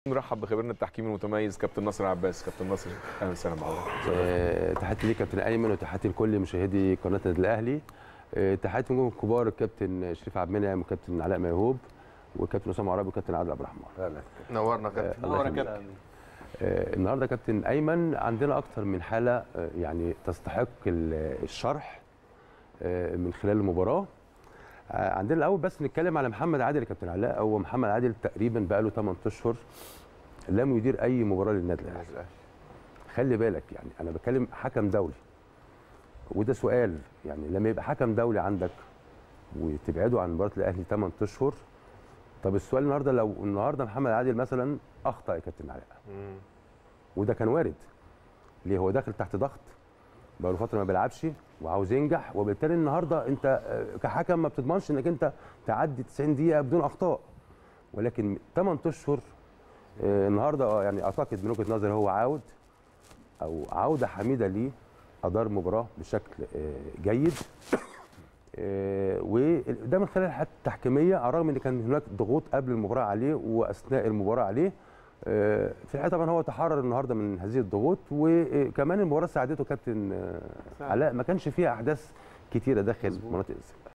نرحب بخبيرنا التحكيمي المتميز كابتن ناصر عباس كابتن ناصر اهلا وسهلا بحضرتك آه، تحياتي ليك كابتن ايمن وتحياتي لكل مشاهدي قناه النادي الاهلي آه، تحياتي نجوم الكبار الكابتن شريف عبد المنعم والكابتن علاء ميهوب والكابتن اسامه عرابي والكابتن عادل عبد الرحمن نورنا كابتن الله يخليك. آه، النهارده كابتن ايمن عندنا اكتر من حاله آه، يعني تستحق ال- الشرح آه، من خلال المباراه آه، عندنا الاول بس نتكلم على محمد عادل يا كابتن علاء هو محمد عادل تقريبا بقى له 8 اشهر لم يدير اي مباراه للنادي الاهلي خلي بالك يعني انا بتكلم حكم دولي وده سؤال يعني لما يبقى حكم دولي عندك وتبعده عن مباراه الاهلي 8 اشهر طب السؤال النهارده لو النهارده محمد عادل مثلا اخطا يا كابتن علاء وده كان وارد ليه هو داخل تحت ضغط بقى له فتره ما بيلعبش وعاوز ينجح وبالتالي النهارده انت آه، كحكم ما بتضمنش انك انت تعدي 90 دقيقه بدون اخطاء ولكن 8 اشهر آه، النهارده آه، يعني اعتقد من وجهه نظري هو عاود او عوده حميده ليه ادار المباراه بشكل آه، جيد آه، وده من خلال الحالات التحكيميه على الرغم ان كان هناك ضغوط قبل المباراه عليه واثناء المباراه عليه آه، في الحقيقه طبعا هو تحرر النهارده من هذه الضغوط وكمان المباراه ساعدته كابتن آه، علاء ما كانش فيها احداث كتيره داخل مناطق